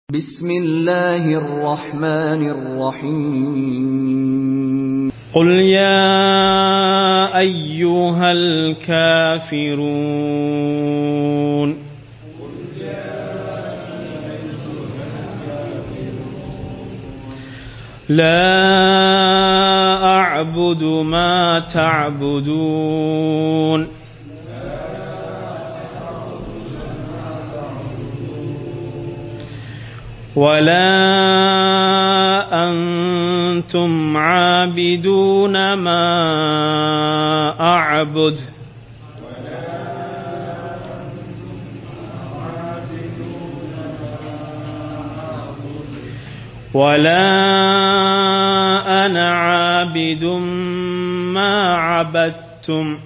بسم الله الرحمن الرحيم قل يا أيها الكافرون لا أعبد ما تعبدون ولا أنتم عابدون ما أعبد ولا أنا عابد ما عبدتم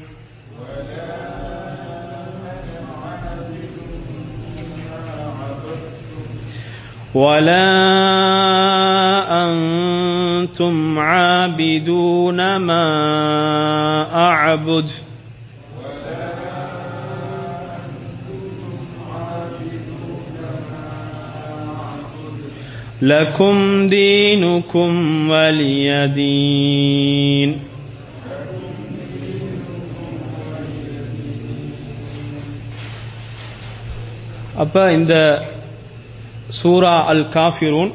ولا أنتم عابدون ما أعبد لكم دينكم ولي دين அப்ப இந்த சூரா அல் காஃபிரூன்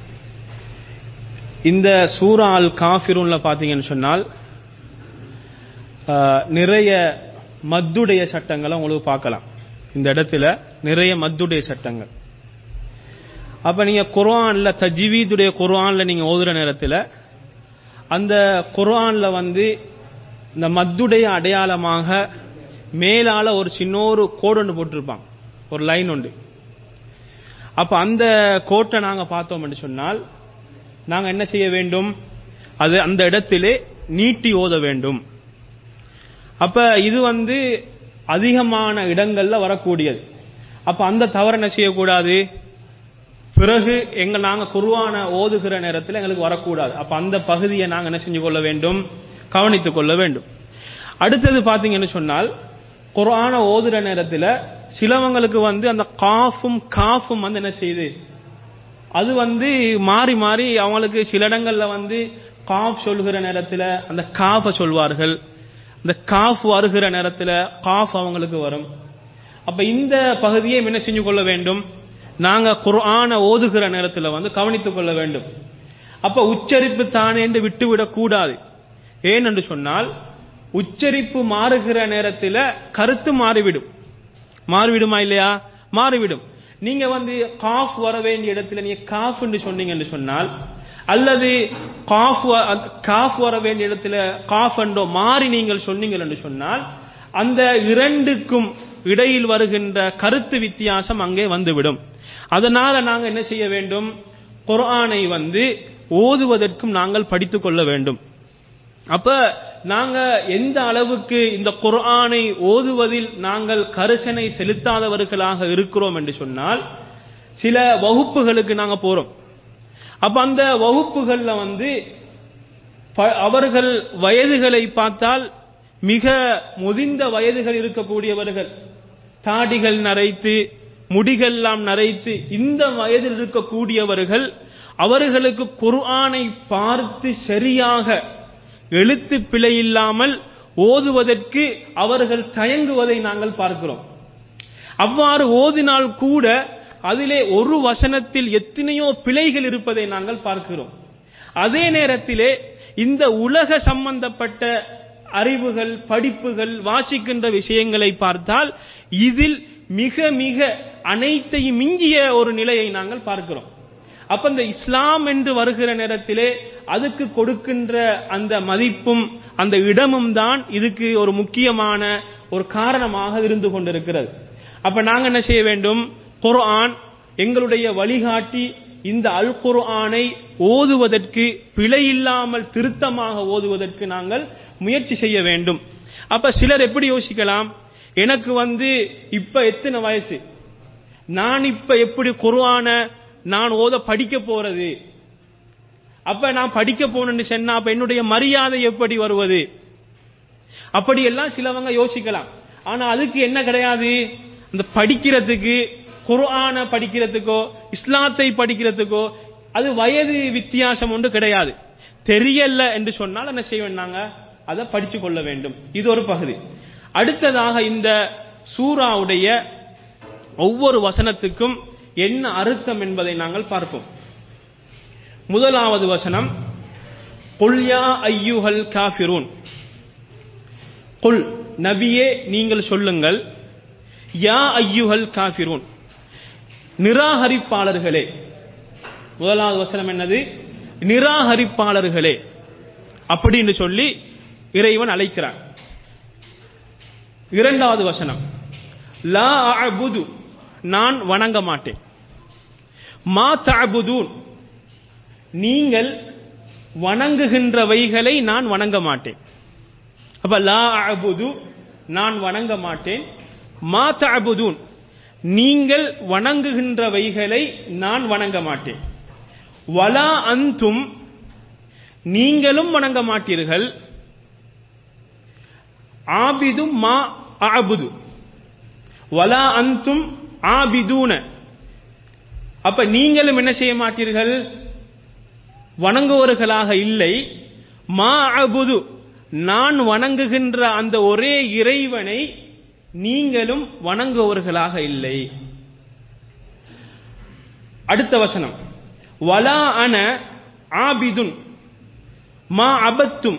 இந்த சூரா அல் காஃபிரூன்ல பாத்தீங்கன்னு சொன்னால் ஆஹ், நிறைய மத்துடைய சட்டங்களை உங்களுக்கு பார்க்கலாம் இந்த இடத்துல நிறைய மத்துடைய சட்டங்கள் அப்ப நீங்க குர்ஆன்ல தஜ்வீதுடைய குர்ஆன்ல நீங்க ஓதுற நேரத்துல அந்த குர்ஆன்ல வந்து இந்த மத்துடைய அடையாளமாக மேலால ஒரு சின்ன ஒரு கோடு ஒன்று போட்டிருப்பாங்க ஒரு லைன் உண்டு அப்ப அந்த கோட்டை நாங்க பார்த்தோம் சொன்னால் நாங்க என்ன செய்ய வேண்டும் அது அந்த இடத்திலே நீட்டி ஓத வேண்டும் அப்ப இது வந்து அதிகமான இடங்கள்ல வரக்கூடியது அப்ப அந்த தவறு என்ன செய்யக்கூடாது பிறகு எங்க நாங்க குருவான ஓதுகிற நேரத்தில் எங்களுக்கு வரக்கூடாது அப்ப அந்த பகுதியை நாங்க என்ன செஞ்சு கொள்ள வேண்டும் கவனித்துக் கொள்ள வேண்டும் அடுத்தது பாத்தீங்கன்னு சொன்னால் குர்ஆன ஓதுற நேரத்தில் சிலவங்களுக்கு வந்து அந்த காஃபும் காஃபும் வந்து என்ன செய்யுது அது வந்து மாறி மாறி அவங்களுக்கு சில இடங்கள்ல வந்து காஃப் சொல்கிற நேரத்தில் அந்த காஃப சொல்வார்கள் இந்த காஃப் வருகிற நேரத்தில் காஃப் அவங்களுக்கு வரும் அப்ப இந்த பகுதியை என்ன செஞ்சு கொள்ள வேண்டும் நாங்க குர்ஆன ஓதுகிற நேரத்தில் வந்து கவனித்துக் கொள்ள வேண்டும் அப்ப உச்சரிப்பு தானே என்று விட்டுவிடக் கூடாது ஏன் என்று சொன்னால் உச்சரிப்பு மாறுகிற நேரத்தில் கருத்து மாறிவிடும் மாறிவிடுமா இல்லையா மாறிவிடும் நீங்க வந்து காஃப் வர வேண்டிய இடத்துல நீங்க காஃப் என்று சொன்னீங்கன்னு சொன்னால் அல்லது காஃப் வ- அந்த காஃப் வர வேண்டிய இடத்துல காஃப் என்றோ மாறி நீங்கள் சொன்னீங்கள் என்று சொன்னால் அந்த இரண்டுக்கும் இடையில் வருகின்ற கருத்து வித்தியாசம் அங்கே வந்துவிடும் அதனால நாங்க என்ன செய்ய வேண்டும் குர்ஆனை வந்து ஓதுவதற்கும் நாங்கள் படித்துக் கொள்ள வேண்டும் அப்ப நாங்க எந்த அளவுக்கு இந்த குர்ஆனை ஓதுவதில் நாங்கள் கரிசனை செலுத்தாதவர்களாக இருக்கிறோம் என்று சொன்னால் சில வகுப்புகளுக்கு நாங்க போறோம் அப்ப அந்த வகுப்புகள்ல வந்து ப- அவர்கள் வயதுகளை பார்த்தால் மிக முதிர்ந்த வயதுகள் இருக்கக்கூடியவர்கள் தாடிகள் நரைத்து முடிகள்லாம் நரைத்து இந்த வயதில் இருக்கக்கூடியவர்கள் அவர்களுக்கு குர்ஆனை பார்த்து சரியாக எழுத்து பிழை இல்லாமல் ஓதுவதற்கு அவர்கள் தயங்குவதை நாங்கள் பார்க்கிறோம் அவ்வாறு ஓதினால் கூட அதிலே ஒரு வசனத்தில் எத்தனையோ பிழைகள் இருப்பதை நாங்கள் பார்க்கிறோம் அதே நேரத்திலே இந்த உலக சம்பந்தப்பட்ட அறிவுகள் படிப்புகள் வாசிக்கின்ற விஷயங்களை பார்த்தால் இதில் மிக மிக அனைத்தையும் மிஞ்சிய ஒரு நிலையை நாங்கள் பார்க்கிறோம் அப்ப இந்த இஸ்லாம் என்று வருகிற நேரத்திலே அதுக்கு கொடுக்கின்ற அந்த மதிப்பும் அந்த இடமும் தான் இதுக்கு ஒரு முக்கியமான ஒரு காரணமாக இருந்து கொண்டிருக்கிறது அப்ப நாங்க என்ன செய்ய வேண்டும் குர்ஆன் எங்களுடைய வழிகாட்டி இந்த அல் குர்ஆனை ஓதுவதற்கு பிழை இல்லாமல் திருத்தமாக ஓதுவதற்கு நாங்கள் முயற்சி செய்ய வேண்டும் அப்ப சிலர் எப்படி யோசிக்கலாம் எனக்கு வந்து இப்ப எத்தனை வயசு நான் இப்ப எப்படி குர்ஆன நான் ஓத படிக்க போறது அப்ப நான் படிக்க போனேன்னு சொன்னா அப்ப என்னுடைய மரியாதை எப்படி வருவது அப்படி எல்லாம் சிலவங்க யோசிக்கலாம் ஆனா அதுக்கு என்ன கிடையாது அந்த படிக்கிறதுக்கு குர்ஆனை படிக்கிறதுக்கோ இஸ்லாத்தை படிக்கிறதுக்கோ அது வயது வித்தியாசம் ஒன்று கிடையாது தெரியல என்று சொன்னால் என்ன செய்ய வேண்டாங்க அதை படிச்சு கொள்ள வேண்டும் இது ஒரு பகுதி அடுத்ததாக இந்த சூராவுடைய ஒவ்வொரு வசனத்துக்கும் என்ன அர்த்தம் என்பதை நாங்கள் பார்ப்போம் முதலாவது வசனம் குல்யா ஐயுஹல் காஃபிரூன் குல் நபியே நீங்கள் சொல்லுங்கள் யா ஐயுஹல் காஃபிரூன் நிராகரிப்பாளர்களே முதலாவது வசனம் என்னது நிராகரிப்பாளர்களே அப்படின்னு சொல்லி இறைவன் அழைக்கிறான் இரண்டாவது வசனம் லா அபுது நான் வணங்க மாட்டேன் மா தஅபுதூன் நீங்கள் வணங்குகின்றவைகளை நான் வணங்க மாட்டேன் அப்ப லா அபுது நான் வணங்க மாட்டேன் மா தஅபுதூன் நீங்கள் வணங்குகின்றவைகளை நான் வணங்க மாட்டேன் வலா அந்தும் நீங்களும் வணங்க மாட்டீர்கள் ஆபிதும் மா ஆபுது வலா அந்தும் ஆபிதூன அப்ப நீங்களும் என்ன செய்ய மாட்டீர்கள் வணங்குவவர்களாக இல்லை மா அபுது நான் வணங்குகின்ற அந்த ஒரே இறைவனை நீங்களும் வணங்குவவர்களாக இல்லை அடுத்த வசனம் வலா அன ஆபிதுன் மா அபத்தும்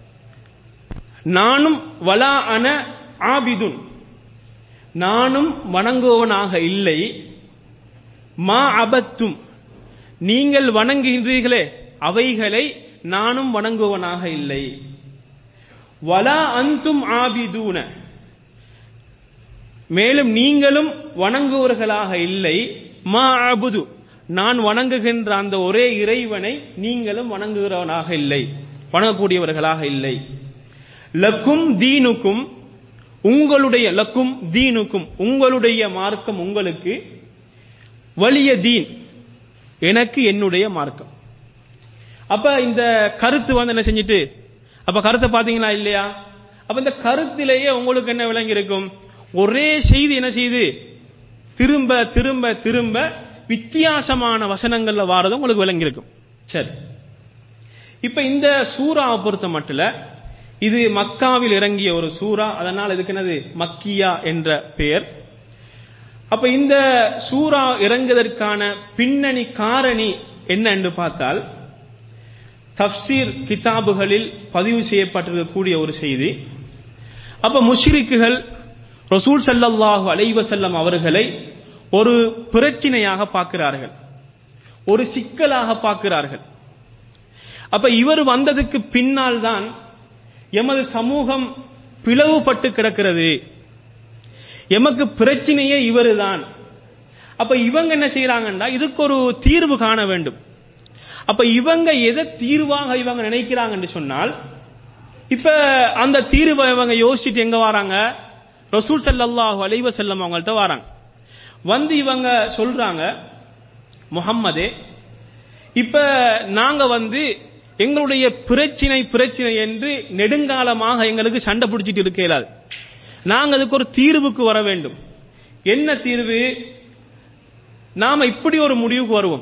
நானும் வலா அன ஆபிதுன் நானும் வணங்குவவனாக இல்லை மா அபத்தும் நீங்கள் வணங்குகின்றீர்களே அவைகளை நானும் வணங்குவனாக இல்லை வலா அந்தும் ஆபிதூன மேலும் நீங்களும் வணங்குவவர்களாக இல்லை மா அபுது நான் வணங்குகின்ற அந்த ஒரே இறைவனை நீங்களும் வணங்குகிறவனாக இல்லை வணங்கக்கூடியவர்களாக இல்லை லக்கும் தீனுக்கும் உங்களுடைய லக்கும் தீனுக்கும் உங்களுடைய மார்க்கம் உங்களுக்கு வலிய தீன் எனக்கு என்னுடைய மார்க்கம் அப்ப இந்த கருத்து வந்து என்ன செஞ்சிட்டு அப்ப கருத்தை பாத்தீங்களா இல்லையா அப்ப இந்த கருத்திலேயே உங்களுக்கு என்ன விளங்கி இருக்கும் ஒரே செய்தி என்ன செய்யுது திரும்ப திரும்ப திரும்ப வித்தியாசமான வசனங்கள்ல வாரது உங்களுக்கு விளங்கி இருக்கும் சரி இப்ப இந்த சூறாவை பொறுத்த மட்டும் இது மக்காவில் இறங்கிய ஒரு சூறா அதனால் இதுக்கு என்னது மக்கியா என்ற பெயர் அப்ப இந்த சூறா இறங்குவதற்கான பின்னணி காரணி என்ன என்று பார்த்தால் தப்சீர் கிதாபுகளில் பதிவு செய்யப்பட்டிருக்கக்கூடிய ஒரு செய்தி அப்ப முஷ்ரிக்குகள் ரசூல் சல்லல்லாஹு அலைவசல்லம் அவர்களை ஒரு பிரச்சினையாக பார்க்கிறார்கள் ஒரு சிக்கலாக பார்க்கிறார்கள் அப்ப இவர் வந்ததுக்கு பின்னால் தான் எமது சமூகம் பிளவுபட்டு கிடக்கிறது எமக்கு பிரச்சனையே இவருதான் அப்ப இவங்க என்ன செய்யறாங்கன்னா இதுக்கு ஒரு தீர்வு காண வேண்டும் அப்ப இவங்க எதை தீர்வாக இவங்க நினைக்கிறாங்கன்னு சொன்னால் இப்ப அந்த தீர்வை இவங்க யோசிச்சுட்டு எங்க வராங்க ரசூல் சல்லாஹூ அலைவ செல்லம் அவங்கள்ட்ட வராங்க வந்து இவங்க சொல்றாங்க முகம்மதே இப்ப நாங்க வந்து எங்களுடைய பிரச்சினை பிரச்சினை என்று நெடுங்காலமாக எங்களுக்கு சண்டை பிடிச்சிட்டு இருக்க இயலாது நாங்க அதுக்கு ஒரு தீர்வுக்கு வர வேண்டும் என்ன தீர்வு நாம இப்படி ஒரு முடிவுக்கு வருவோம்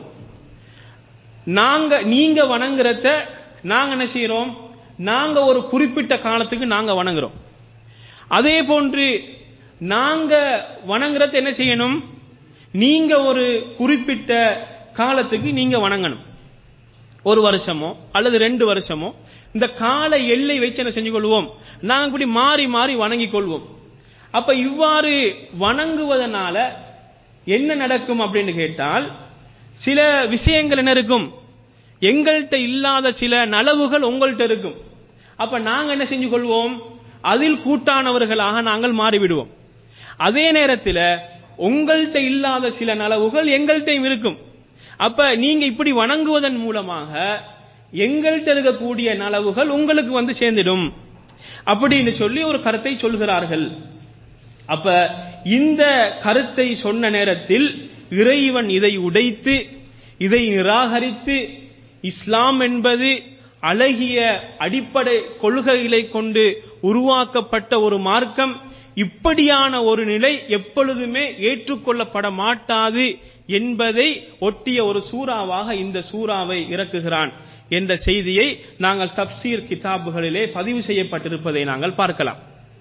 நாங்க நீங்க வணங்குறத நாங்க என்ன செய்யறோம் நாங்க ஒரு குறிப்பிட்ட காலத்துக்கு நாங்க வணங்குறோம் அதே போன்று நாங்க வணங்குறத என்ன செய்யணும் நீங்க ஒரு குறிப்பிட்ட காலத்துக்கு நீங்க வணங்கணும் ஒரு வருஷமோ அல்லது ரெண்டு வருஷமோ இந்த கால எல்லை வச்சு என்ன செஞ்சு கொள்வோம் நாங்கள் இப்படி மாறி மாறி வணங்கிக் கொள்வோம் அப்ப இவ்வாறு வணங்குவதனால என்ன நடக்கும் அப்படின்னு கேட்டால் சில விஷயங்கள் என்ன இருக்கும் எங்கள்கிட்ட இல்லாத சில நலவுகள் உங்கள்கிட்ட இருக்கும் அப்ப நாங்க என்ன செஞ்சு கொள்வோம் அதில் கூட்டானவர்களாக நாங்கள் மாறிவிடுவோம் அதே நேரத்தில் உங்கள்கிட்ட இல்லாத சில நலவுகள் எங்கள்கிட்டையும் இருக்கும் அப்ப நீங்க இப்படி வணங்குவதன் மூலமாக எங்கள்கிட்ட இருக்கக்கூடிய நலவுகள் உங்களுக்கு வந்து சேர்ந்துடும் அப்படின்னு சொல்லி ஒரு கருத்தை சொல்கிறார்கள் அப்ப இந்த கருத்தை சொன்ன நேரத்தில் இறைவன் இதை உடைத்து இதை நிராகரித்து இஸ்லாம் என்பது அழகிய அடிப்படை கொள்கைகளை கொண்டு உருவாக்கப்பட்ட ஒரு மார்க்கம் இப்படியான ஒரு நிலை எப்பொழுதுமே ஏற்றுக்கொள்ளப்பட மாட்டாது என்பதை ஒட்டிய ஒரு சூறாவாக இந்த சூறாவை இறக்குகிறான் என்ற செய்தியை நாங்கள் தப்சீர் கிதாபுகளிலே பதிவு செய்யப்பட்டிருப்பதை நாங்கள் பார்க்கலாம்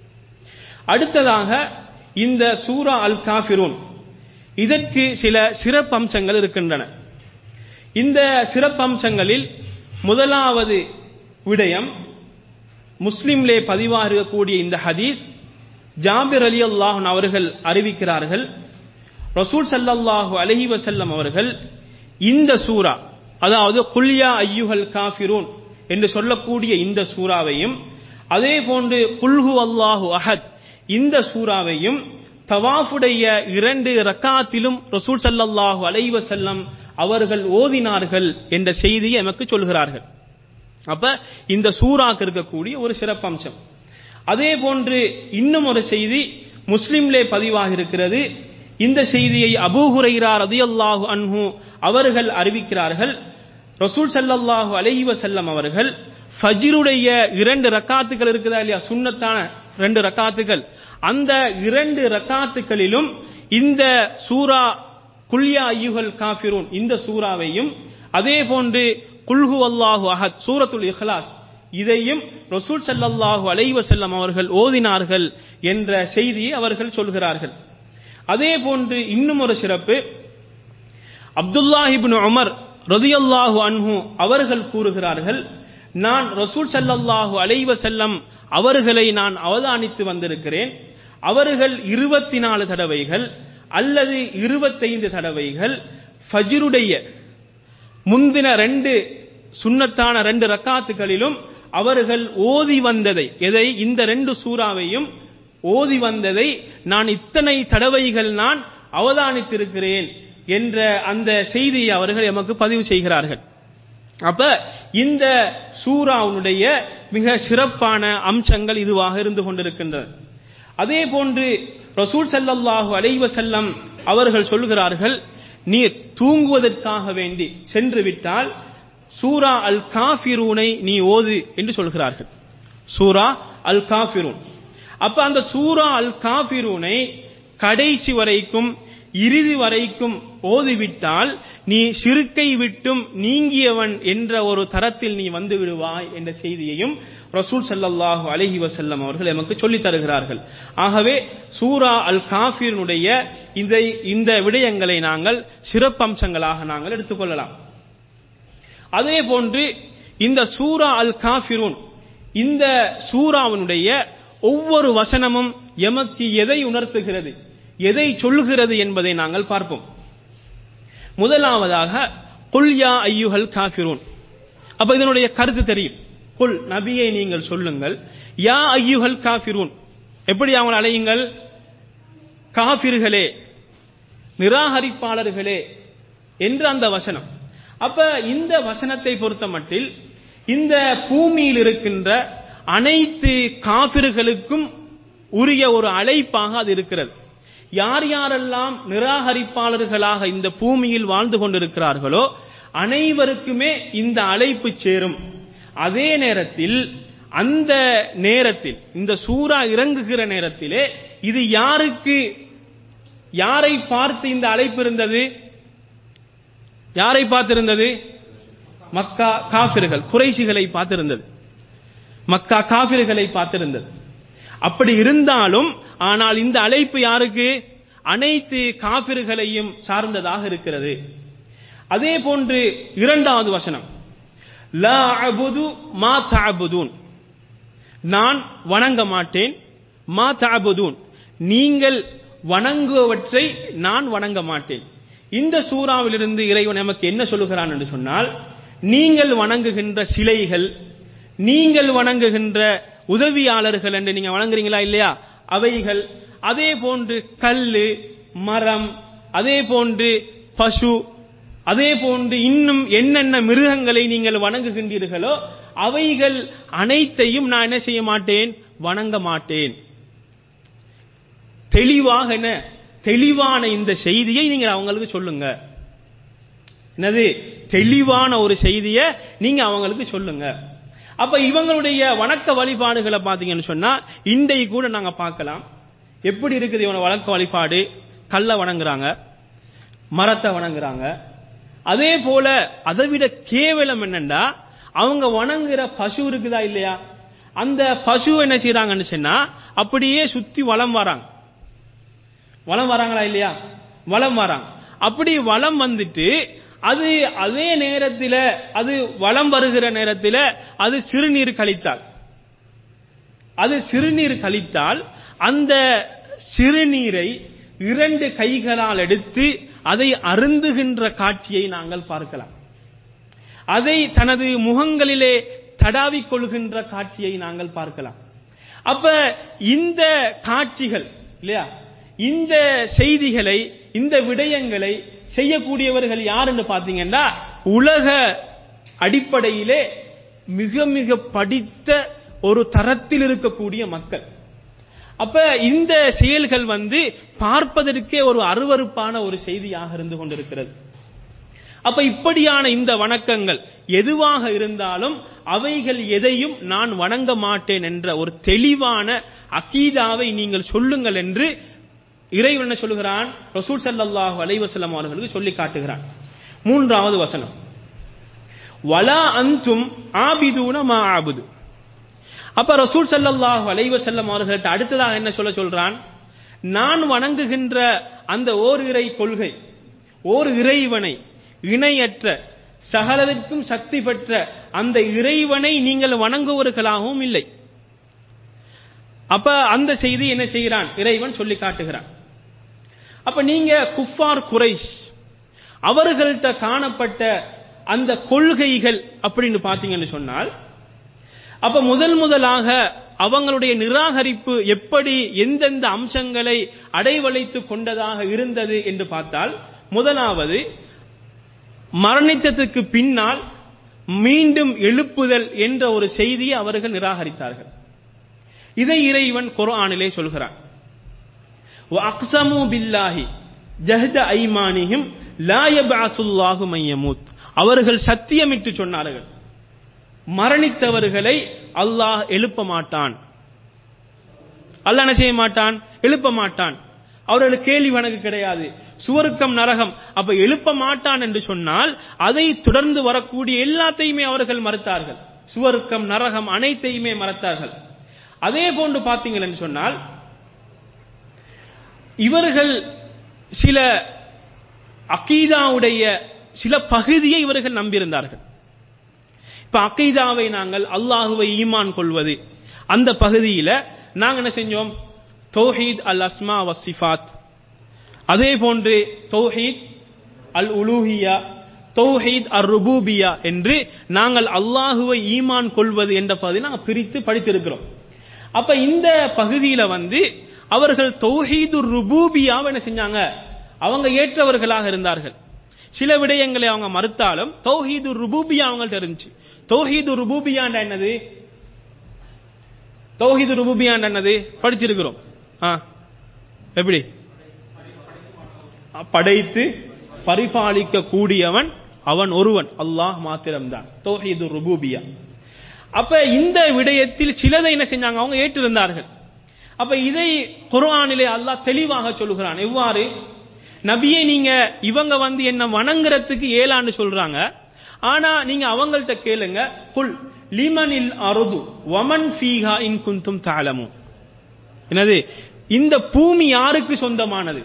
அடுத்ததாக இந்த சூரா அல் காஃபிரூன் இதற்கு சில சிறப்பம்சங்கள் இருக்கின்றன இந்த சிறப்பம்சங்களில் முதலாவது விடயம் முஸ்லிம்லே பதிவாக இருக்கக்கூடிய இந்த ஹதீஸ் ஜாபிர் அலி அல்லாஹன் அவர்கள் அறிவிக்கிறார்கள் ரசூல் சல்லல்லாஹு அலஹி வசல்லம் அவர்கள் இந்த சூரா அதாவது குல்யா ஐயுஹல் காஃபிரூன் என்று சொல்லக்கூடிய இந்த சூறாவையும் அதே போன்று குல்ஹு அல்லாஹு அஹத் இந்த சூறாவையும் தவாஃபுடைய இரண்டு ரக்காத்திலும் ரசூல் சல்லல்லாஹு அலைஹி வஸல்லம் அவர்கள் ஓதினார்கள் என்ற செய்தியை நமக்கு சொல்கிறார்கள் அப்ப இந்த சூறாக்கு இருக்கக்கூடிய ஒரு சிறப்பம்சம் அதே போன்று இன்னும் ஒரு செய்தி முஸ்லிம்லே பதிவாக இருக்கிறது இந்த செய்தியை அபூ ஹுரைரா ரதியல்லாஹு அன்ஹு அவர்கள் அறிவிக்கிறார்கள் ரசூல் ஸல்லல்லாஹு அலைஹி வஸல்லம் அவர்கள் ஃபஜ்ருடைய இரண்டு ரக்காத்துகள் இருக்குதா இல்லையா சுன்னத்தான ரெண்டு ரக்காத்துகள் அந்த இரண்டு ரக்காத்துகளிலும் இந்த சூரா குல்யா ஐயுகல் காஃபிரூன் இந்த சூறாவையும் அதே போன்று குல்ஹு அல்லாஹு அஹத் சூரத்துல் இஹ்லாஸ் இதையும் ரசூல் ஸல்லல்லாஹு அலைஹி வஸல்லம் அவர்கள் ஓதினார்கள் என்ற செய்தியை அவர்கள் சொல்கிறார்கள் அதே போன்று இன்னும் ஒரு சிறப்பு அப்துல்லாஹிபின் உமர் ரதியல்லாஹு அன்ஹு அவர்கள் கூறுகிறார்கள் நான் ரசூல் ஸல்லல்லாஹு அலைஹி வஸல்லம் அவர்களை நான் அவதானித்து வந்திருக்கிறேன் அவர்கள் இருபத்தி நாலு தடவைகள் அல்லது இருபத்தைந்து தடவைகள் ஃபஜ்ருடைய முந்தின ரெண்டு சுன்னத்தான ரெண்டு ரக்காத்துகளிலும் அவர்கள் ஓதி வந்ததை எதை இந்த ரெண்டு சூறாவையும் ஓதி வந்ததை நான் இத்தனை தடவைகள் நான் அவதானித்திருக்கிறேன் என்ற அந்த செய்தியை அவர்கள் எமக்கு பதிவு செய்கிறார்கள் அப்ப இந்த சூறாவுடைய மிக சிறப்பான அம்சங்கள் இதுவாக இருந்து கொண்டிருக்கின்றன அதே போன்று ரசூல் ஸல்லல்லாஹு அலைஹி வஸல்லம் அவர்கள் சொல்கிறார்கள் நீர் தூங்குவதற்காக வேண்டி சென்று விட்டால் சூரா அல் காஃபிரூனை நீ ஓது என்று சொல்கிறார்கள் சூரா அல் காஃபிரூன் அப்ப அந்த சூரா அல் காஃபிரூனை கடைசி வரைக்கும் இறுதி வரைக்கும் ஓதிவிட்டால் நீ சிறுக்கை விட்டும் நீங்கியவன் என்ற ஒரு தரத்தில் நீ வந்து விடுவாய் என்ற செய்தியையும் ரசூல் ஸல்லல்லாஹு அலைஹி வஸல்லம் அவர்கள் எமக்கு சொல்லித் தருகிறார்கள் ஆகவே சூரா அல் காஃபிரனுடைய இந்த இந்த விடயங்களை நாங்கள் சிறப்பம்சங்களாக நாங்கள் எடுத்துக்கொள்ளலாம் அதே போன்று இந்த சூரா அல் காஃபிரூன் இந்த சூராவினுடைய ஒவ்வொரு வசனமும் எமக்கு எதை உணர்த்துகிறது எதை சொல்லுகிறது என்பதை நாங்கள் பார்ப்போம் முதலாவதாக குல்யா ஐயுஹல் காஃபிரூன் அப்ப இதனுடைய கருத்து தெரியும் குல் நபியை நீங்கள் சொல்லுங்கள் யா ஐயுஹல் காஃபிரூன் எப்படி அவங்களை அழையுங்கள் காஃபிர்களே நிராகரிப்பாளர்களே என்று அந்த வசனம் அப்ப இந்த வசனத்தை பொறுத்த மட்டில் இந்த பூமியில் இருக்கின்ற அனைத்து காபிர்களுக்கும் உரிய ஒரு அழைப்பாக அது இருக்கிறது யார் யாரெல்லாம் நிராகரிப்பாளர்களாக இந்த பூமியில் வாழ்ந்து கொண்டிருக்கிறார்களோ அனைவருக்குமே இந்த அழைப்பு சேரும் அதே நேரத்தில் அந்த நேரத்தில் இந்த சூறா இறங்குகிற நேரத்திலே இது யாருக்கு யாரை பார்த்து இந்த அழைப்பு இருந்தது யாரை பார்த்திருந்தது மக்கா காபிர்கள் குறைசிகளை பார்த்திருந்தது மக்கா காபிர்களை பார்த்திருந்தது அப்படி இருந்தாலும் ஆனால் இந்த அழைப்பு யாருக்கு அனைத்து காபிர்களையும் சார்ந்ததாக இருக்கிறது அதே போன்று இரண்டாவது வசனம் லா அபுது மா தஅபுதூன் நான் வணங்க மாட்டேன் மா தஅபுதூன் நீங்கள் வணங்குவவற்றை நான் வணங்க மாட்டேன் இந்த சூறாவிலிருந்து இறைவன் நமக்கு என்ன சொல்லுகிறான் என்று சொன்னால் நீங்கள் வணங்குகின்ற சிலைகள் நீங்கள் வணங்குகின்ற உதவியாளர்கள் என்று நீங்க வணங்குறீங்களா இல்லையா அவைகள் அதே போன்று கல்லு மரம் அதே போன்று பசு அதே போன்று இன்னும் என்னென்ன மிருகங்களை நீங்கள் வணங்குகின்றீர்களோ அவைகள் அனைத்தையும் நான் என்ன செய்ய மாட்டேன் வணங்க மாட்டேன் தெளிவாக என்ன தெளிவான இந்த செய்தியை நீங்கள் அவங்களுக்கு சொல்லுங்க என்னது தெளிவான ஒரு செய்தியை நீங்க அவங்களுக்கு சொல்லுங்க அப்ப இவங்களுடைய வணக்க வழிபாடுகளை பாத்தீங்கன்னு சொன்னா இன்றைக்கு கூட நாங்க பார்க்கலாம் எப்படி இருக்குது இவன வழக்க வழிபாடு கல்ல வணங்குறாங்க மரத்தை வணங்குறாங்க அதே போல அதை விட கேவலம் என்னண்டா அவங்க வணங்குற பசு இருக்குதா இல்லையா அந்த பசு என்ன செய்யறாங்கன்னு சொன்னா அப்படியே சுத்தி வலம் வராங்க வலம் வராங்களா இல்லையா வலம் வராங்க அப்படி வலம் வந்துட்டு அது அதே நேரத்தில் அது வலம் வருகிற நேரத்தில் அது சிறுநீர் கழித்தால் அது சிறுநீர் கழித்தால் அந்த சிறுநீரை இரண்டு கைகளால் எடுத்து அதை அருந்துகின்ற காட்சியை நாங்கள் பார்க்கலாம் அதை தனது முகங்களிலே தடாவிக் கொள்கின்ற காட்சியை நாங்கள் பார்க்கலாம் அப்ப இந்த காட்சிகள் இல்லையா இந்த செய்திகளை இந்த விடயங்களை செய்யக்கூடியவர்கள் யாருன்னு பாத்தீங்கன்னா உலக அடிப்படையிலே மிக மிக படித்த ஒரு தரத்தில் இருக்கக்கூடிய மக்கள் அப்ப இந்த செயல்கள் வந்து பார்ப்பதற்கே ஒரு அருவருப்பான ஒரு செய்தியாக இருந்து கொண்டிருக்கிறது அப்ப இப்படியான இந்த வணக்கங்கள் எதுவாக இருந்தாலும் அவைகள் எதையும் நான் வணங்க மாட்டேன் என்ற ஒரு தெளிவான அகீதாவை நீங்கள் சொல்லுங்கள் என்று இறைவன் என்ன சொல்லுகிறான் ரசூல் ஸல்லல்லாஹு அலைஹி வஸல்லம் அவர்களுக்கு சொல்லி காட்டுகிறான் மூன்றாவது வசனம் வலா அந்தும் ஆபிதூன மா ஆபுது அப்ப ரசூல் ஸல்லல்லாஹு அலைஹி வஸல்லம் அவர்கள்ட்ட அடுத்ததாக என்ன சொல்ல சொல்றான் நான் வணங்குகின்ற அந்த ஓர் இறை கொள்கை ஓர் இறைவனை இணையற்ற சகலவிற்கும் சக்தி பெற்ற அந்த இறைவனை நீங்கள் வணங்குவர்களாகவும் இல்லை அப்ப அந்த செய்தி என்ன செய்கிறான் இறைவன் சொல்லி காட்டுகிறான் அப்ப நீங்க குஃபார் குறைஷ் அவர்கள்ட்ட காணப்பட்ட அந்த கொள்கைகள் அப்படின்னு பாத்தீங்கன்னு சொன்னால் அப்ப முதல் முதலாக அவங்களுடைய நிராகரிப்பு எப்படி எந்தெந்த அம்சங்களை அடைவழைத்து கொண்டதாக இருந்தது என்று பார்த்தால் முதலாவது மரணித்ததுக்கு பின்னால் மீண்டும் எழுப்புதல் என்ற ஒரு செய்தியை அவர்கள் நிராகரித்தார்கள் இதை இறைவன் குர்ஆனிலே சொல்கிறான் அக்ஸமு பில்லாஹி ஜஹத ஐமானிஹிம் லா யபஅசுல்லாஹு மன் யமூத் அவர்கள் சத்தியமிட்டு சொன்னார்கள் மரணித்தவர்களை அல்லாஹ் எழுப்ப மாட்டான் அல்லாஹ் என்ன செய்ய மாட்டான் எழுப்ப மாட்டான் அவர்களுக்கு கேள்வி வணக்கு கிடையாது சுவருக்கம் நரகம் அப்ப எழுப்ப மாட்டான் என்று சொன்னால் அதை தொடர்ந்து வரக்கூடிய எல்லாத்தையுமே அவர்கள் மறுத்தார்கள் சுவருக்கம் நரகம் அனைத்தையுமே மறுத்தார்கள் அதே போன்று பார்த்தீங்கள் சொன்னால் இவர்கள் சில அகீதாவுடைய சில பகுதியை இவர்கள் நம்பியிருந்தார்கள் இப்ப அகீதாவை நாங்கள் அல்லாஹுவை ஈமான் கொள்வது அந்த பகுதியில நாங்க என்ன செஞ்சோம் தௌஹீத் அல் அஸ்மா வசிஃபாத் அதே போன்று தௌஹீத் அல் உலூஹியா தௌஹீத் அர் ருபூபியா என்று நாங்கள் அல்லாஹுவை ஈமான் கொள்வது என்ற பகுதியில் நாங்கள் பிரித்து படித்திருக்கிறோம் அப்ப இந்த பகுதியில வந்து அவர்கள் தௌஹீது ருபூபியாவை என்ன செஞ்சாங்க அவங்க ஏற்றவர்களாக இருந்தார்கள் சில விடயங்களை அவங்க மறுத்தாலும் தௌஹீது ருபூபியா அவங்கள்ட்ட இருந்துச்சு தௌஹீது ருபூபியாண்ட என்னது தௌஹீது ருபூபியாண்ட என்னது படிச்சிருக்கிறோம் ஆ எப்படி படைத்து பரிபாலிக்க கூடியவன் அவன் ஒருவன் அல்லாஹ் மாத்திரம்தான் தௌஹீது ருபூபியா அப்ப இந்த விடயத்தில் சிலதை என்ன செஞ்சாங்க அவங்க ஏற்றிருந்தார்கள் அப்ப இதை குர்ஆனிலே அல்லாஹ் தெளிவாக சொல்லுகிறான் எவ்வாறு நபியே நீங்க இவங்க வந்து என்ன வணங்குறதுக்கு ஏலான்னு சொல்றாங்க ஆனா நீங்க அவங்கள்ட்ட கேளுங்க குல் லிமனில் அருது வமன் ஃபீஹா இன் குந்தும் தாளமும் என்னது இந்த பூமி யாருக்கு சொந்தமானது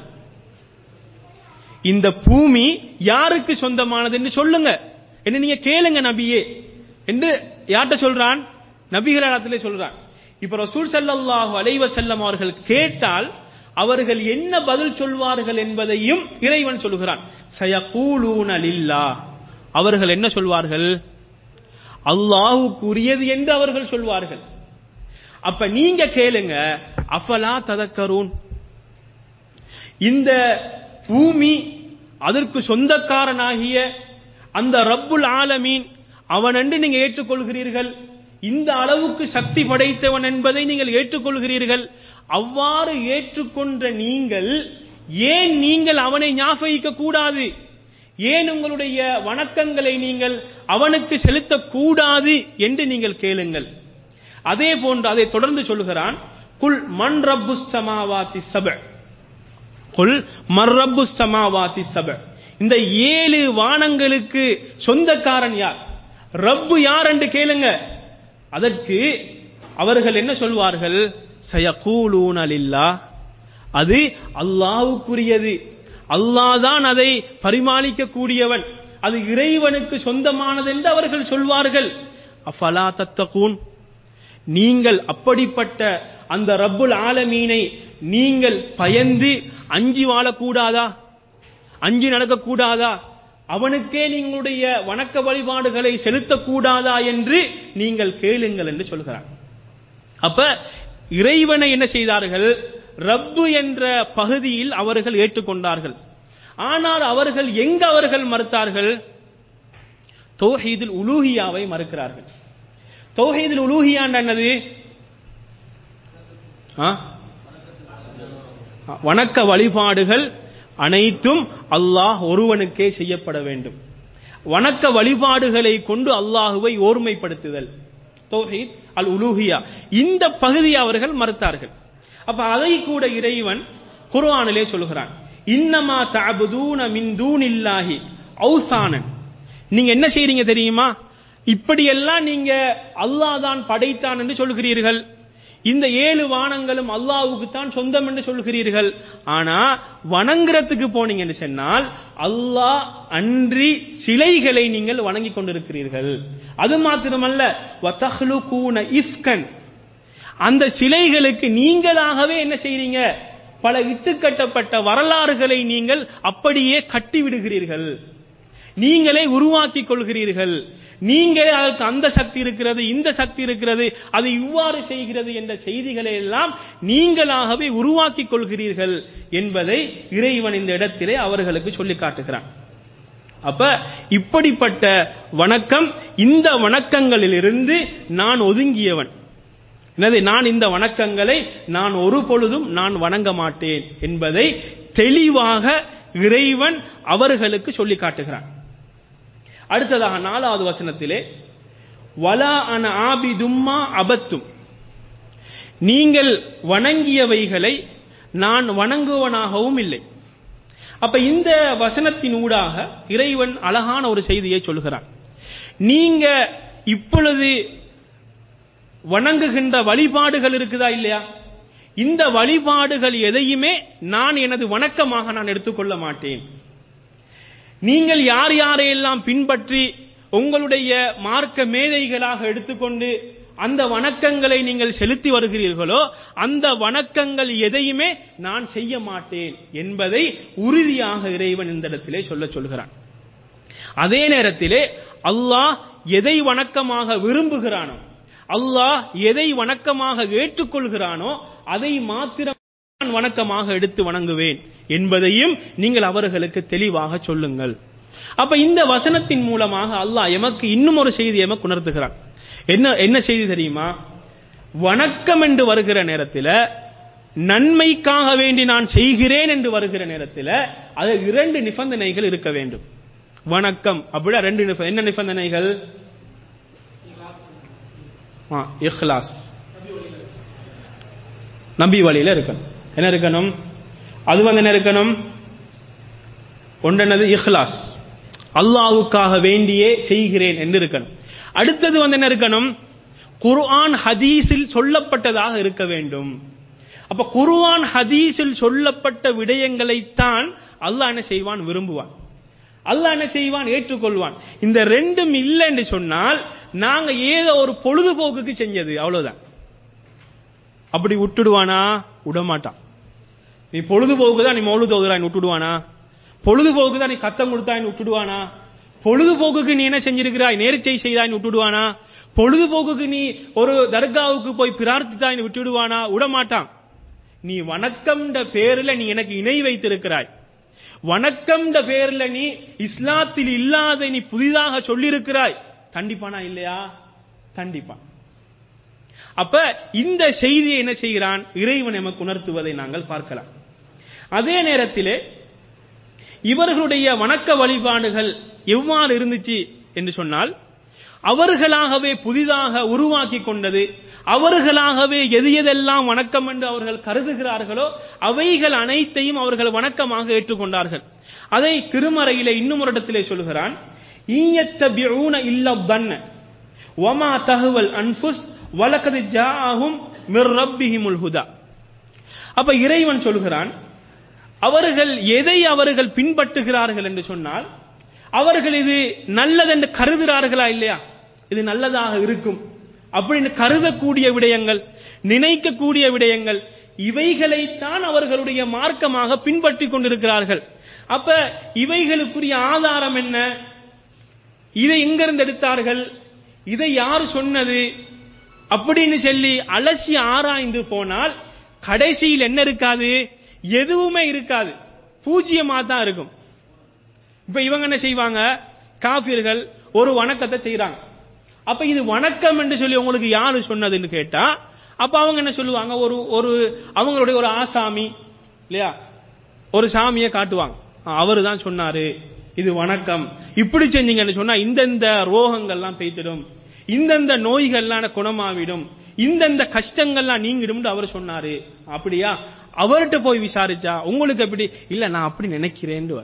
இந்த பூமி யாருக்கு சொந்தமானது என்று சொல்லுங்க என்ன நீங்க கேளுங்க நபியே என்று யார்கிட்ட சொல்றான் நபிகராத்திலே சொல்றான் இப்ப ரசூல் சல்லல்லாஹு அலைவ செல்லம் அவர்கள் கேட்டால் அவர்கள் என்ன பதில் சொல்வார்கள் என்பதையும் இறைவன் சொல்கிறான் சயகூலூன லில்லா அவர்கள் என்ன சொல்வார்கள் அல்லாஹுக்குரியது என்று அவர்கள் சொல்வார்கள் அப்ப நீங்க கேளுங்க அஃபலா ததக்கரூன் இந்த பூமி அதற்கு சொந்தக்காரனாகிய அந்த ரப்புல் ஆலமீன் அவன் என்று நீங்க ஏற்றுக்கொள்கிறீர்கள் இந்த அளவுக்கு சக்தி படைத்தவன் என்பதை நீங்கள் ஏற்றுக்கொள்கிறீர்கள் அவ்வாறு ஏற்றுக்கொண்ட நீங்கள் ஏன் நீங்கள் அவனை ஞாபகிக்க கூடாது ஏன் உங்களுடைய வணக்கங்களை நீங்கள் அவனுக்கு செலுத்தக்கூடாது என்று நீங்கள் கேளுங்கள் அதே போன்று அதை தொடர்ந்து சொல்லுகிறான் குல் மன் ரப்பு சமாவாத்தி சப குல் மர்ரப்பு சமாவாத்தி சப இந்த ஏழு வானங்களுக்கு சொந்தக்காரன் யார் ரப்பு யார் என்று கேளுங்க அதற்கு அவர்கள் என்ன சொல்வார்கள் சயகூலூன லில்லா அது அல்லாஹ்வுக்குரியது அல்லாஹ் தான் அதை பரிமாளிக்க கூடியவன் அது இறைவனுக்கு சொந்தமானது என்று அவர்கள் சொல்வார்கள் அஃபலா தத்தகூன் நீங்கள் அப்படிப்பட்ட அந்த ரப்புல் ஆலமீனை நீங்கள் பயந்து அஞ்சி வாழக்கூடாதா அஞ்சி நடக்கக்கூடாதா அவனுக்கே நீங்களுடைய வணக்க வழிபாடுகளை செலுத்தக்கூடாதா என்று நீங்கள் கேளுங்கள் என்று சொல்கிறார் அப்ப இறைவனை என்ன செய்தார்கள் ரப்பு என்ற பகுதியில் அவர்கள் ஏற்றுக்கொண்டார்கள் ஆனால் அவர்கள் எங்க அவர்கள் மறுத்தார்கள் தௌஹீதுல் உலூஹியாவை மறுக்கிறார்கள் தௌஹீதுல் உலூஹியான் என்னது ஆ? வணக்க வழிபாடுகள் அனைத்தும் அல்லாஹ் ஒருவனுக்கே செய்யப்பட வேண்டும் வணக்க வழிபாடுகளை கொண்டு அல்லாஹுவை ஓர்மைப்படுத்துதல் தௌஹீத் அல் உலூஹியா இந்த பகுதியை அவர்கள் மறுத்தார்கள் அப்ப அதை கூட இறைவன் குர்ஆனிலே சொல்கிறான் இன்னமா தஅபுதூன மின் தூனில்லாஹி ஔசானன் நீங்க என்ன செய்றீங்க தெரியுமா இப்படியெல்லாம் நீங்க அல்லாஹ் தான் படைத்தான் என்று சொல்கிறீர்கள் இந்த ஏழு வானங்களும் அல்லாஹ்வுக்கு தான் சொந்தம் என்று சொல்கிறீர்கள் ஆனா வணங்குறதுக்கு போனீங்கன்னு சொன்னால் அல்லாஹ் அன்றி சிலைகளை நீங்கள் வணங்கிக் கொண்டிருக்கிறீர்கள் அது மாத்திரமல்ல வதஹ்லுகூன இஃப்கன் அந்த சிலைகளுக்கு நீங்களாகவே என்ன செய்றீங்க பல இட்டுக்கட்டப்பட்ட வரலாறுகளை நீங்கள் அப்படியே கட்டி விடுகிறீர்கள் நீங்களே உருவாக்கிக் கொள்கிறீர்கள் நீங்களே அதற்கு அந்த சக்தி இருக்கிறது இந்த சக்தி இருக்கிறது அது இவ்வாறு செய்கிறது என்ற செய்திகளை எல்லாம் நீங்களாகவே உருவாக்கிக் கொள்கிறீர்கள் என்பதை இறைவன் இந்த இடத்திலே அவர்களுக்கு சொல்லி காட்டுகிறான் அப்ப இப்படிப்பட்ட வணக்கம் இந்த வணக்கங்களிலிருந்து நான் ஒதுங்கியவன் என்னது நான் இந்த வணக்கங்களை நான் ஒரு பொழுதும் நான் வணங்க மாட்டேன் என்பதை தெளிவாக இறைவன் அவர்களுக்கு சொல்லி காட்டுகிறான் அடுத்ததாக நாலாவது வசனத்திலே வலா அன ஆபிதும்மா அபத்தும் நீங்கள் வணங்கியவைகளை நான் வணங்குவனாகவும் இல்லை அப்ப இந்த வசனத்தின் ஊடாக இறைவன் அழகான ஒரு செய்தியை சொல்கிறான் நீங்க இப்பொழுது வணங்குகின்ற வழிபாடுகள் இருக்குதா இல்லையா இந்த வழிபாடுகள் எதையுமே நான் எனது வணக்கமாக நான் எடுத்துக்கொள்ள மாட்டேன் நீங்கள் யார் யாரையெல்லாம் பின்பற்றி உங்களுடைய மார்க்க மேதைகளாக எடுத்துக்கொண்டு அந்த வணக்கங்களை நீங்கள் செலுத்தி வருகிறீர்களோ அந்த வணக்கங்கள் எதையுமே நான் செய்ய மாட்டேன் என்பதை உறுதியாக இறைவன் இந்த இடத்திலே சொல்ல சொல்கிறான் அதே நேரத்திலே அல்லாஹ் எதை வணக்கமாக விரும்புகிறானோ அல்லாஹ் எதை வணக்கமாக ஏற்றுக்கொள்கிறானோ அதை மாத்திரம் நான் வணக்கமாக எடுத்து வணங்குவேன் என்பதையும் நீங்கள் அவர்களுக்கு தெளிவாக சொல்லுங்கள் அப்ப இந்த வசனத்தின் மூலமாக அல்லாஹ் எமக்கு இன்னும் ஒரு செய்தி எமக்கு உணர்த்துகிறான் என்ன என்ன செய்தி தெரியுமா வணக்கம் என்று வருகிற நேரத்தில் நன்மைக்காக வேண்டி நான் செய்கிறேன் என்று வருகிற நேரத்தில் அது இரண்டு நிபந்தனைகள் இருக்க வேண்டும் வணக்கம் அப்படின்னா ரெண்டு நிப- என்ன நிபந்தனைகள் ஆ, இஹ்லாஸ் நபி வழியில இருக்கணும் என்ன இருக்கணும் அது வந்து என்ன இருக்கணும் ஒன்றென்னது இஹ்லாஸ் அல்லாஹ்வுக்காக வேண்டியே செய்கிறேன் என்று இருக்கணும் அடுத்தது வந்து என்ன இருக்கணும் குர்ஆன் ஹதீஸில் சொல்லப்பட்டதாக இருக்க வேண்டும் அப்ப குர்ஆன் ஹதீஸில் சொல்லப்பட்ட விடயங்களைத்தான் அல்லாஹ் என்ன செய்வான் விரும்புவான் அல்லாஹ் என்ன செய்வான் ஏற்றுக்கொள்வான் இந்த ரெண்டும் இல்லை என்று சொன்னால் நாங்க ஏதோ ஒரு பொழுதுபோக்குக்கு செஞ்சது அவ்வளவுதான் அப்படி விட்டுடுவானா விடமாட்டான் நீ பொழுதுபோக்கு தான் நீ மௌலுது ஓதுறாய் விட்டுடுவானா பொழுதுபோக்கு தான் நீ கத்தம் கொடுத்தாய் விட்டுடுவானா பொழுதுபோக்குக்கு நீ என்ன செஞ்சிருக்கிறாய் நேர்ச்சை செய்தாய் விட்டுடுவானா பொழுதுபோக்குக்கு நீ ஒரு தர்காவுக்கு போய் பிரார்த்தித்தாய் விட்டுடுவானா விடமாட்டான் நீ வணக்கம்ன்ற பேர்ல நீ எனக்கு இணை வைத்திருக்கிறாய் வணக்கம்ன்ற பேர்ல நீ இஸ்லாத்தில் இல்லாத நீ புதிதாக சொல்லியிருக்கிறாய் கண்டிப்பானா இல்லையா கண்டிப்பான் அப்ப இந்த செய்தியை என்ன செய்கிறான் இறைவன் எமக்கு உணர்த்துவதை நாங்கள் பார்க்கலாம் அதே நேரத்திலே இவர்களுடைய வணக்க வழிபாடுகள் எவ்வாறு இருந்துச்சு என்று சொன்னால் அவர்களாகவே புதிதாக உருவாக்கி கொண்டது அவர்களாகவே எது எதெல்லாம் வணக்கம் என்று அவர்கள் கருதுகிறார்களோ அவைகள் அனைத்தையும் அவர்கள் வணக்கமாக ஏற்றுக்கொண்டார்கள் அதை திருமறையிலே இன்னும் ஒரு இடத்திலே சொல்கிறான் ஈயத்தபிஊன இல்லப்பன்ன வமா தகுவல் அன்ஃபுஸ் வலக்கது ஜாஅஹும் மிர் ரப்பிஹிமுல் ஹுதா அப்ப இறைவன் சொல்கிறான் அவர்கள் எதை அவர்கள் பின்பற்றுகிறார்கள் என்று சொன்னால் அவர்கள் இது நல்லதென்று கருதுகிறார்களா இல்லையா இது நல்லதாக இருக்கும் அப்படின்னு கருதக்கூடிய விடயங்கள் நினைக்கக்கூடிய விடயங்கள் இவைகளைத்தான் அவர்களுடைய மார்க்கமாக பின்பற்றி கொண்டிருக்கிறார்கள் அப்ப இவைகளுக்குரிய ஆதாரம் என்ன இதை எங்கிருந்து எடுத்தார்கள் இதை யார் சொன்னது அப்படின்னு சொல்லி அலசி ஆராய்ந்து போனால் கடைசியில் என்ன இருக்காது எதுவுமே இருக்காது பூஜ்ஜியமா தான் இருக்கும் இப்ப இவங்க என்ன செய்வாங்க காபிர்கள் ஒரு வணக்கத்தை செய்றாங்க அப்ப இது வணக்கம் என்று சொல்லி உங்களுக்கு யாரு சொன்னதுன்னு கேட்டா அப்ப அவங்க என்ன சொல்லுவாங்க ஒரு ஒரு அவங்களுடைய ஒரு ஆசாமி இல்லையா ஒரு சாமியை காட்டுவாங்க அவரு தான் சொன்னாரு இது வணக்கம் இப்படி செஞ்சீங்கன்னு சொன்னா இந்தந்த ரோகங்கள்லாம் பெய்த்திடும் இந்தந்த நோய்கள்லாம் குணமாவிடும் இந்தந்த கஷ்டங்கள்லாம் நீங்கிடும் அவர் சொன்னாரு அப்படியா அவர்கிட்ட போய் விசாரிச்சா உங்களுக்கு எப்படி இல்ல நான் அப்படி நினைக்கிறேன்னு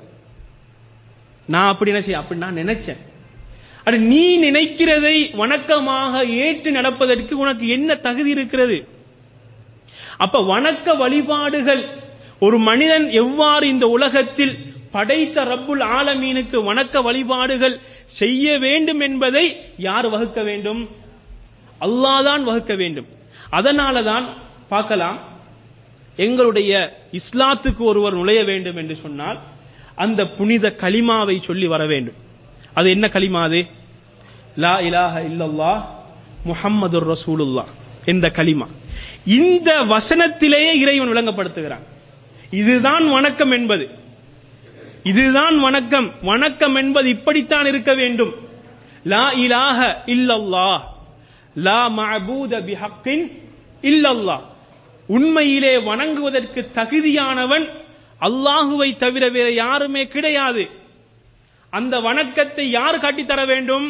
நான் அப்படி என்ன செய்ய அப்படி நான் நினைச்சேன் அது நீ நினைக்கிறதை வணக்கமாக ஏற்று நடப்பதற்கு உனக்கு என்ன தகுதி இருக்கிறது அப்ப வணக்க வழிபாடுகள் ஒரு மனிதன் எவ்வாறு இந்த உலகத்தில் படைத்த ரப்புல் ஆலமீனுக்கு வணக்க வழிபாடுகள் செய்ய வேண்டும் என்பதை யார் வகுக்க வேண்டும் அல்லாதான் வகுக்க வேண்டும் அதனால தான் பார்க்கலாம் எங்களுடைய இஸ்லாத்துக்கு ஒருவர் நுழைய வேண்டும் என்று சொன்னால் அந்த புனித கலிமாவை சொல்லி வர வேண்டும் அது என்ன கலிமா அது லா இலாஹ இல்லல்லா முஹம்மது ரசூலுல்லா என்ற கலிமா இந்த வசனத்திலேயே இறைவன் விளங்கப்படுத்துகிறான் இதுதான் வணக்கம் என்பது இதுதான் வணக்கம் வணக்கம் என்பது இப்படித்தான் இருக்க வேண்டும் லா இலாஹ இல்லல்லா லா மஅபூத பிஹக்கின் இல்லல்லா உண்மையிலே வணங்குவதற்கு தகுதியானவன் அல்லாஹுவை தவிர வேற யாருமே கிடையாது அந்த வணக்கத்தை யார் காட்டித்தர வேண்டும்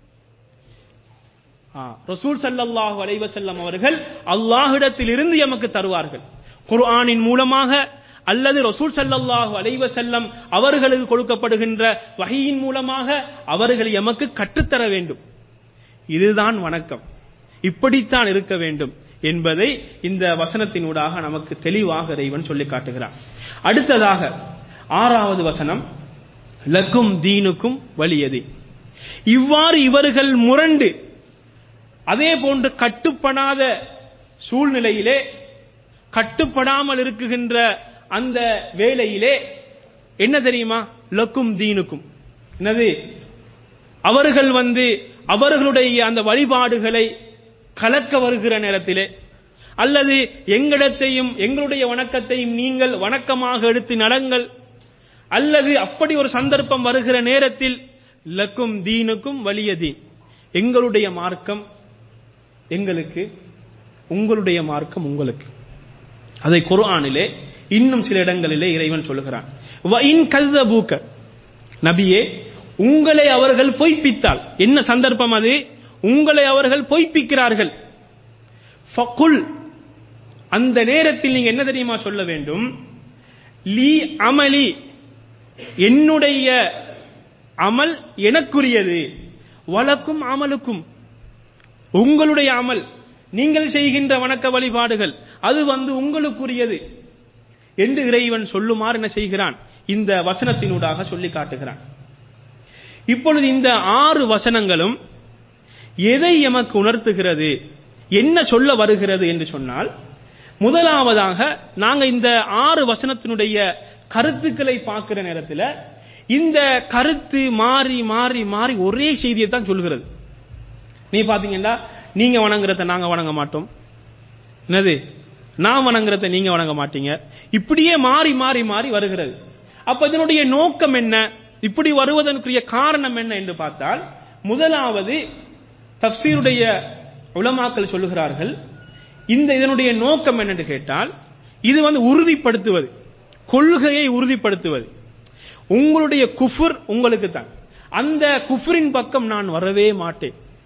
ரசூல் சல்லல்லாஹு அலைவசல்லம் அவர்கள் அல்லாஹிடத்தில் இருந்து எமக்கு தருவார்கள் குர்ஆனின் மூலமாக அல்லது ரசூல் சல்லல்லாஹு அலைவசல்லம் அவர்களுக்கு கொடுக்கப்படுகின்ற வகையின் மூலமாக அவர்கள் எமக்கு கற்றுத்தர வேண்டும் இதுதான் வணக்கம் இப்படித்தான் இருக்க வேண்டும் என்பதை இந்த வசனத்தினூடாக நமக்கு தெளிவாக இறைவன் சொல்லி காட்டுகிறார் அடுத்ததாக ஆறாவது வசனம் லக்கும் தீனுக்கும் வலியது இவ்வாறு இவர்கள் முரண்டு அதே போன்று கட்டுப்படாத சூழ்நிலையிலே கட்டுப்படாமல் இருக்குகின்ற அந்த வேளையிலே என்ன தெரியுமா லக்கும் தீனுக்கும் என்னது அவர்கள் வந்து அவர்களுடைய அந்த வழிபாடுகளை கலக்க வருகிற நேரத்திலே அல்லது எங்களிடத்தையும் எங்களுடைய வணக்கத்தையும் நீங்கள் வணக்கமாக எடுத்து நடங்கள் அல்லது அப்படி ஒரு சந்தர்ப்பம் வருகிற நேரத்தில் லக்கும் தீனுக்கும் வலிய தீன் எங்களுடைய மார்க்கம் எங்களுக்கு உங்களுடைய மார்க்கம் உங்களுக்கு அதை குர்ஆனிலே இன்னும் சில இடங்களிலே இறைவன் சொல்லுகிறான் கல்தபூக்க நபியே உங்களை அவர்கள் பொய்ப்பித்தால் என்ன சந்தர்ப்பம் அது உங்களை அவர்கள் பொய்ப்பிக்கிறார்கள் ஃபகுல் அந்த நேரத்தில் நீங்க என்ன தெரியுமா சொல்ல வேண்டும் லீ அமலி என்னுடைய அமல் எனக்குரியது வழக்கும் அமலுக்கும் உங்களுடைய அமல் நீங்கள் செய்கின்ற வணக்க வழிபாடுகள் அது வந்து உங்களுக்குரியது என்று இறைவன் சொல்லுமாறு என்ன செய்கிறான் இந்த வசனத்தினூடாக சொல்லி காட்டுகிறான் இப்பொழுது இந்த ஆறு வசனங்களும் எதை எமக்கு உணர்த்துகிறது என்ன சொல்ல வருகிறது என்று சொன்னால் முதலாவதாக நாங்க இந்த ஆறு வசனத்தினுடைய கருத்துக்களை பார்க்கிற நேரத்தில் இந்த கருத்து மாறி மாறி மாறி ஒரே செய்தியை தான் சொல்கிறது நீ பாத்தீங்கன்னா நீங்க வணங்குறத நாங்க வணங்க மாட்டோம் என்னது நான் வணங்குறத நீங்க வணங்க மாட்டீங்க இப்படியே மாறி மாறி மாறி வருகிறது அப்ப இதனுடைய நோக்கம் என்ன இப்படி வருவதற்குரிய காரணம் என்ன என்று பார்த்தால் முதலாவது தப்சீருடைய உலமாக்கள் சொல்லுகிறார்கள் இந்த இதனுடைய நோக்கம் என்னென்று கேட்டால் இது வந்து உறுதிப்படுத்துவது கொள்கையை உறுதிப்படுத்துவது உங்களுடைய குஃபுர் உங்களுக்கு தான் அந்த குஃபுரின் பக்கம் நான் வரவே மாட்டேன்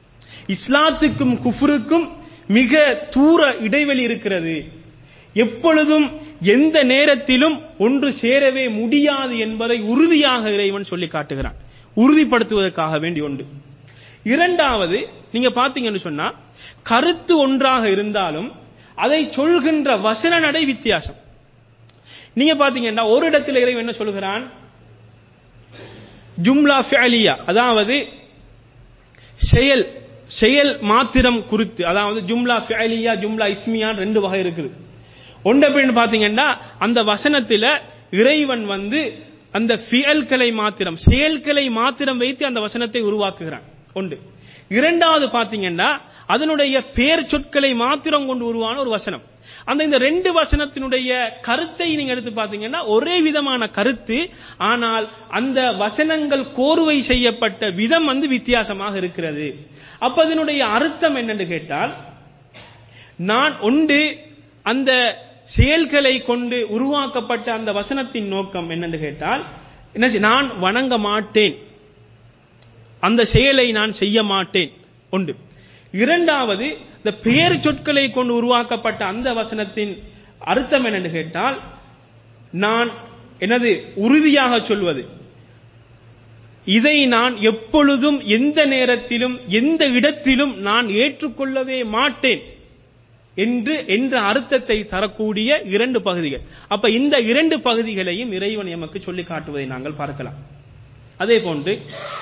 இஸ்லாத்துக்கும் குஃபுருக்கும் மிக தூர இடைவெளி இருக்கிறது எப்பொழுதும் எந்த நேரத்திலும் ஒன்று சேரவே முடியாது என்பதை உறுதியாக இறைவன் சொல்லி காட்டுகிறான் உறுதிப்படுத்துவதற்காக வேண்டி ஒன்று இரண்டாவது நீங்க பாத்தீங்கன்னு சொன்னா கருத்து ஒன்றாக இருந்தாலும் அதை சொல்கின்ற வசன நடை வித்தியாசம் நீங்க பாத்தீங்கன்னா ஒரு இடத்துல இறைவன் என்ன சொல்கிறான் ஜும்லா ஃபிஅலியா அதாவது செயல் செயல் மாத்திரம் குறித்து அதாவது ஜும்லா ஃபிஅலியா ஜும்லா இஸ்மியான் ரெண்டு வகை இருக்குது ஒன்று அப்படின்னு பாத்தீங்கன்னா அந்த வசனத்துல இறைவன் வந்து அந்த ஃபியல்களை மாத்திரம் செயல்களை மாத்திரம் வைத்து அந்த வசனத்தை உருவாக்குகிறான் ஒன்று இரண்டாவது பாத்தீங்கன்னா அதனுடைய பேர் சொற்களை மாத்திரம் கொண்டு உருவான ஒரு வசனம் அந்த இந்த ரெண்டு வசனத்தினுடைய கருத்தை நீங்க எடுத்து பாத்தீங்கன்னா ஒரே விதமான கருத்து ஆனால் அந்த வசனங்கள் கோர்வை செய்யப்பட்ட விதம் வந்து வித்தியாசமாக இருக்கிறது அப்ப அதனுடைய அர்த்தம் என்னன்னு கேட்டால் நான் ஒன்று அந்த செயல்களை கொண்டு உருவாக்கப்பட்ட அந்த வசனத்தின் நோக்கம் என்னன்னு கேட்டால் என்ன செய்- நான் வணங்க மாட்டேன் அந்த செயலை நான் செய்ய மாட்டேன் ஒன்று இரண்டாவது இந்த பெயர் சொற்களை கொண்டு உருவாக்கப்பட்ட அந்த வசனத்தின் அர்த்தம் என்னன்னு கேட்டால் நான் எனது உறுதியாக சொல்வது இதை நான் எப்பொழுதும் எந்த நேரத்திலும் எந்த இடத்திலும் நான் ஏற்றுக்கொள்ளவே மாட்டேன் என்று என்ற அர்த்தத்தை தரக்கூடிய இரண்டு பகுதிகள் அப்ப இந்த இரண்டு பகுதிகளையும் இறைவன் எமக்கு சொல்லி காட்டுவதை நாங்கள் பார்க்கலாம் அதே போன்று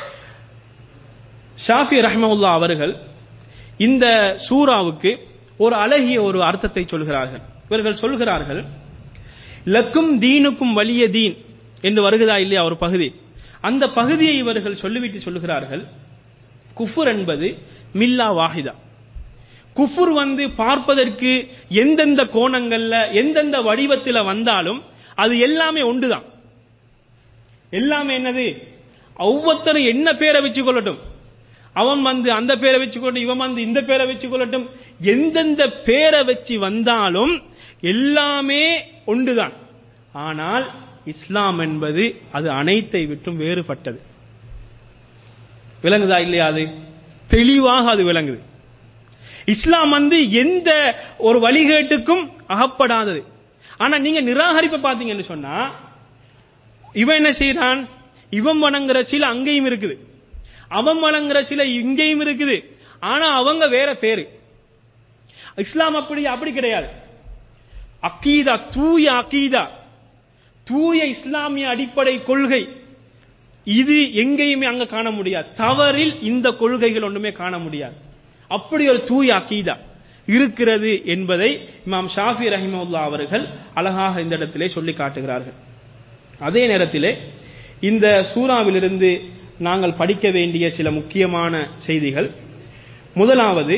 ஷாஃபி ரஹ்மவுல்லா அவர்கள் இந்த சூராவுக்கு ஒரு அழகிய ஒரு அர்த்தத்தை சொல்கிறார்கள் இவர்கள் சொல்கிறார்கள் லக்கும் தீனுக்கும் வலிய தீன் என்று வருகிறதா இல்லையா ஒரு பகுதி அந்த பகுதியை இவர்கள் சொல்லிவிட்டு சொல்லுகிறார்கள் குஃபுர் என்பது மில்லா வாஹிதா குஃபுர் வந்து பார்ப்பதற்கு எந்தெந்த கோணங்கள்ல எந்தெந்த வடிவத்தில் வந்தாலும் அது எல்லாமே ஒன்றுதான் எல்லாமே என்னது ஒவ்வொருத்தரும் என்ன பேரை வச்சு கொள்ளட்டும் அவன் வந்து அந்த பேரை வச்சு கொள்ளட்டும் இவன் வந்து இந்த பேரை வச்சு கொள்ளட்டும் எந்தெந்த பேரை வச்சு வந்தாலும் எல்லாமே ஒன்றுதான் ஆனால் இஸ்லாம் என்பது அது அனைத்தை விட்டும் வேறுபட்டது விளங்குதா இல்லையா அது தெளிவாக அது விளங்குது இஸ்லாம் வந்து எந்த ஒரு வழிகேட்டுக்கும் அகப்படாதது ஆனா நீங்க நிராகரிப்பை பார்த்தீங்கன்னு சொன்னா இவன் என்ன செய்யறான் இவன் வணங்குற சில அங்கேயும் இருக்குது அவன் வணங்குற சில இங்கேயும் இருக்குது ஆனா அவங்க வேற பேரு இஸ்லாம் அப்படி அப்படி கிடையாது அக்கீதா தூய அக்கீதா தூய இஸ்லாமிய அடிப்படை கொள்கை இது எங்கேயுமே அங்க காண முடியாது தவறில் இந்த கொள்கைகள் ஒன்றுமே காண முடியாது அப்படி ஒரு தூய அக்கீதா இருக்கிறது என்பதை இமாம் ஷாஃபி ரஹிமவுல்லா அவர்கள் அழகாக இந்த இடத்திலே சொல்லி காட்டுகிறார்கள் அதே நேரத்திலே இந்த சூறாவிலிருந்து நாங்கள் படிக்க வேண்டிய சில முக்கியமான செய்திகள் முதலாவது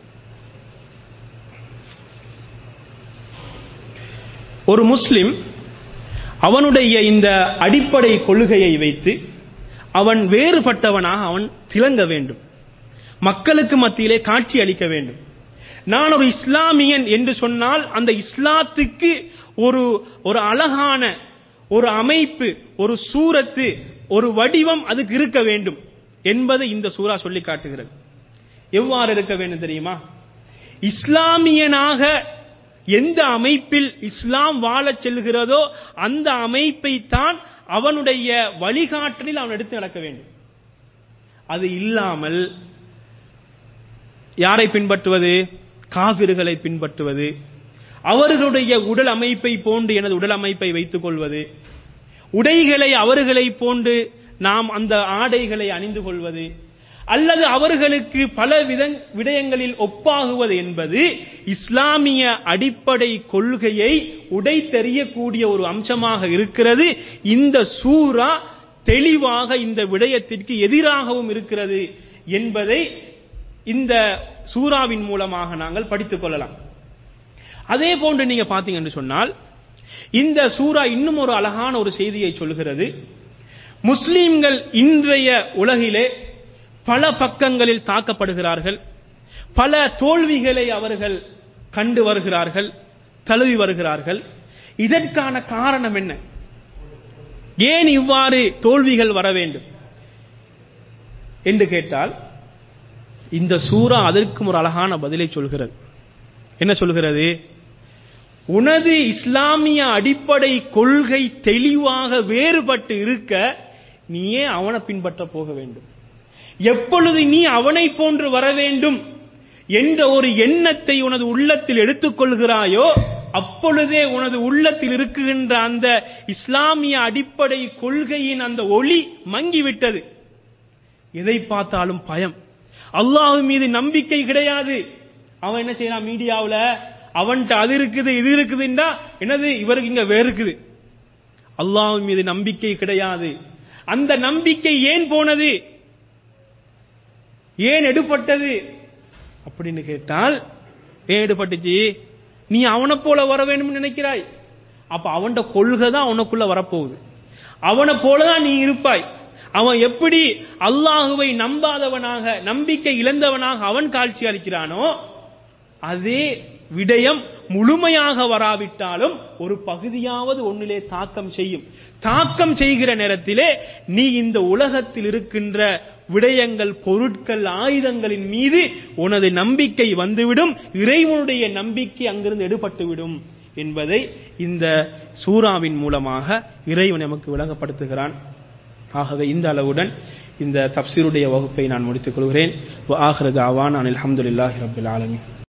ஒரு முஸ்லிம் அவனுடைய இந்த அடிப்படை கொள்கையை வைத்து அவன் வேறுபட்டவனாக அவன் திளங்க வேண்டும் மக்களுக்கு மத்தியிலே காட்சி அளிக்க வேண்டும் நான் ஒரு இஸ்லாமியன் என்று சொன்னால் அந்த இஸ்லாத்துக்கு ஒரு ஒரு அழகான ஒரு அமைப்பு ஒரு சூரத்து ஒரு வடிவம் அதுக்கு இருக்க வேண்டும் என்பதை இந்த சூரா சொல்லி காட்டுகிறது எவ்வாறு இருக்க வேண்டும் தெரியுமா இஸ்லாமியனாக எந்த அமைப்பில் இஸ்லாம் வாழச் செல்கிறதோ அந்த அமைப்பை தான் அவனுடைய வழிகாட்டலில் அவன் எடுத்து நடக்க வேண்டும் அது இல்லாமல் யாரை பின்பற்றுவது காவிர்களை பின்பற்றுவது அவர்களுடைய உடல் அமைப்பை போன்று எனது உடல் அமைப்பை வைத்துக் கொள்வது உடைகளை அவர்களை போன்று நாம் அந்த ஆடைகளை அணிந்து கொள்வது அல்லது அவர்களுக்கு பல வித விடயங்களில் ஒப்பாகுவது என்பது இஸ்லாமிய அடிப்படை கொள்கையை உடைத்தெறியக்கூடிய ஒரு அம்சமாக இருக்கிறது இந்த சூரா தெளிவாக இந்த விடயத்திற்கு எதிராகவும் இருக்கிறது என்பதை இந்த சூறாவின் மூலமாக நாங்கள் படித்துக் கொள்ளலாம் அதே போன்று நீங்க பாத்தீங்கன்னு சொன்னால் இந்த சூரா இன்னும் ஒரு அழகான ஒரு செய்தியை சொல்கிறது முஸ்லிம்கள் இன்றைய உலகிலே பல பக்கங்களில் தாக்கப்படுகிறார்கள் பல தோல்விகளை அவர்கள் கண்டு வருகிறார்கள் தழுவி வருகிறார்கள் இதற்கான காரணம் என்ன ஏன் இவ்வாறு தோல்விகள் வர வேண்டும் என்று கேட்டால் இந்த சூரா அதற்கும் ஒரு அழகான பதிலை சொல்கிறது என்ன சொல்கிறது உனது இஸ்லாமிய அடிப்படை கொள்கை தெளிவாக வேறுபட்டு இருக்க நீயே அவனை பின்பற்ற போக வேண்டும் எப்பொழுது நீ அவனை போன்று வர வேண்டும் என்ற ஒரு எண்ணத்தை உனது உள்ளத்தில் எடுத்துக்கொள்கிறாயோ அப்பொழுதே உனது உள்ளத்தில் இருக்குகின்ற அந்த இஸ்லாமிய அடிப்படை கொள்கையின் அந்த ஒளி மங்கிவிட்டது எதை பார்த்தாலும் பயம் அல்லாஹ் மீது நம்பிக்கை கிடையாது அவன் என்ன செய்யறான் மீடியாவில் அவன்கிட்ட அது இருக்குது இது இருக்குதுண்டா என்னது இவருக்கு இங்க வேறு இருக்குது அல்லாஹ் மீது நம்பிக்கை கிடையாது அந்த நம்பிக்கை ஏன் போனது ஏன் எடுபட்டது அப்படின்னு கேட்டால் ஏன் எடுபட்டுச்சு நீ அவனை போல வர வேண்டும் நினைக்கிறாய் அப்ப அவன் கொள்கை தான் அவனுக்குள்ள வரப்போகுது அவனை போலதான் நீ இருப்பாய் அவன் எப்படி அல்லாஹுவை நம்பாதவனாக நம்பிக்கை இழந்தவனாக அவன் காட்சி அளிக்கிறானோ அதே விடயம் முழுமையாக வராவிட்டாலும் ஒரு பகுதியாவது ஒன்னிலே தாக்கம் செய்யும் தாக்கம் செய்கிற நேரத்திலே நீ இந்த உலகத்தில் இருக்கின்ற விடயங்கள் பொருட்கள் ஆயுதங்களின் மீது உனது நம்பிக்கை வந்துவிடும் இறைவனுடைய நம்பிக்கை அங்கிருந்து எடுபட்டுவிடும் என்பதை இந்த சூறாவின் மூலமாக இறைவன் நமக்கு விளங்கப்படுத்துகிறான் ஆகவே இந்த அளவுடன் இந்த தப்சீருடைய வகுப்பை நான் முடித்துக் கொள்கிறேன் ஆஹ்ரது அவான் அனில் அஹமதுல்லாஹி ரபில் ஆலமின்